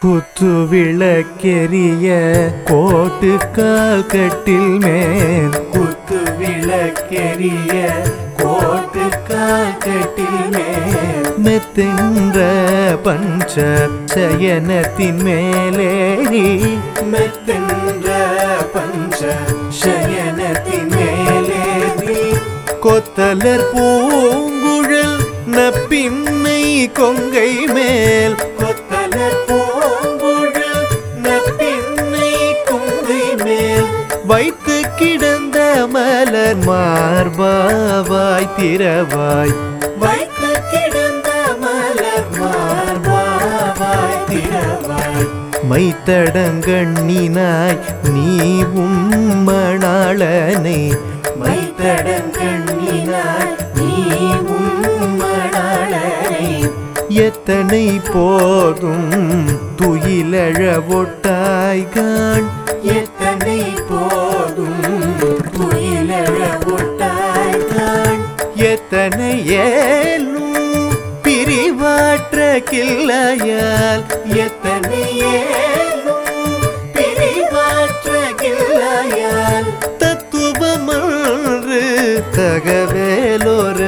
குத்து விளக்கெரிய கோட்டுக்கால் கட்டில் மேல் குத்து விளக்கெரிய கோட்டுக்கால் கட்டில் மேல் மெத்தென்ற பஞ்ச சயனத்தின் மேலேறி மெத்தென்ற பஞ்ச சயனத்தின் மேலேறி கொத்தலர் பூங்குழல் நப்பின்னை கொங்கை மேல் கொத்தலர் பூங்குழல் நப்பின்னை கொங்கை மேல் வைத்து கிடந்த மலர் மார்பாவாய் திரவாய் வைத்து கிடந்த மலர் மார்பாவாய் திரவாய் மைத்தடங்கண்ணினாய் நீ உம்மணாளனை மைத்தடங்கண்ணினாய் நீ உம்மணாளனை எத்தனை போதும் துயிலழ ஒட்டாய்கான் எத்தனை போதும் துயிலழ ஒட்டாய்கான் எத்தனை ஏலும் பிரிவாற்ற கிள்ளையால் எத்தனை ஏலும் பிரிவாற்ற கிள்ளையால் தத்துவமன்று தகவேலோர